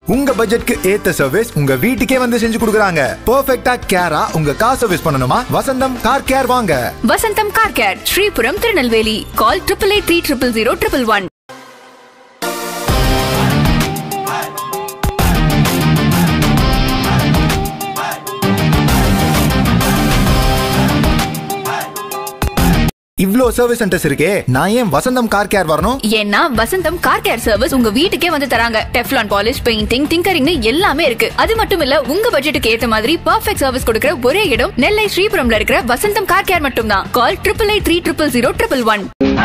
உங்க பட்ஜெட்க்கு ஏத்த சர்வீஸ் உங்க வீட்டுக்கே வந்து செஞ்சு கொடுக்குறாங்க பெர்ஃபெக்ட்டா கேரா உங்க கார் சர்வீஸ் பண்ணணுமா வசந்தம் கார் கேர் வாங்க Vasantham car care Sripuram Tirunelveli call triple eight three triple zero triple one இவ்ளோ சர்வீஸ் சென்டர்ஸ் இருக்கே நான் ஏன் வசந்தம் கார் கேர் வரணும் ஏன்னா வசந்தம் கார் கேர் சர்வீஸ் உங்க வீட்டுக்கே வந்து தராங்க டெஃப்லான் பாலிஷ் பெயிண்டிங் டிங்கரிங்னு எல்லாமே இருக்கு அது மட்டும் இல்ல உங்க பட்ஜெட்டுக்கு ஏத்த மாதிரி பர்ஃபெக்ட் சர்வீஸ் கொடுக்கிற ஒரே இடம் நெல்லை ஸ்ரீபுரம்ல இருக்கிற வசந்தம் கார் கேர் மட்டும் தான் call triple eight three triple zero triple one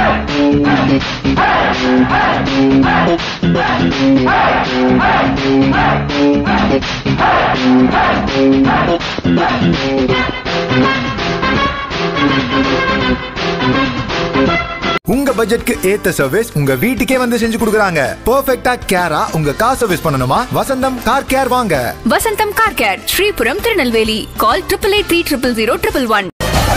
உங்க பட்ஜெட்க்கு ஏத்த சர்வீஸ் உங்க வீட்டுக்கே வந்து செஞ்சு கொடுக்குறாங்க பெர்ஃபெக்ட்டா கேரா உங்க கார் சர்வீஸ் பண்ணணுமா வசந்தம் கார் கேர் வாங்க Vasantham car care Sripuram Tirunelveli call triple eight three triple zero triple one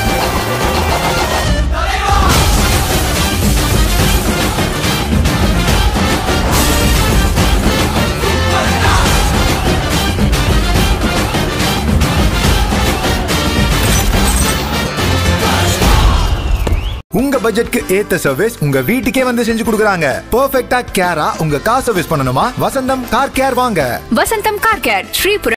உங்க பட்ஜெட்க்கு ஏத்த சர்வீஸ் உங்க வீட்டுக்கே வந்து செஞ்சு கொடுக்குறாங்க பெர்ஃபெக்ட்டா கேரா உங்க கார் சர்வீஸ் பண்ணணுமா வசந்தம் கார் கேர் வாங்க வசந்தம் கார் கேர் ஸ்ரீபுரம்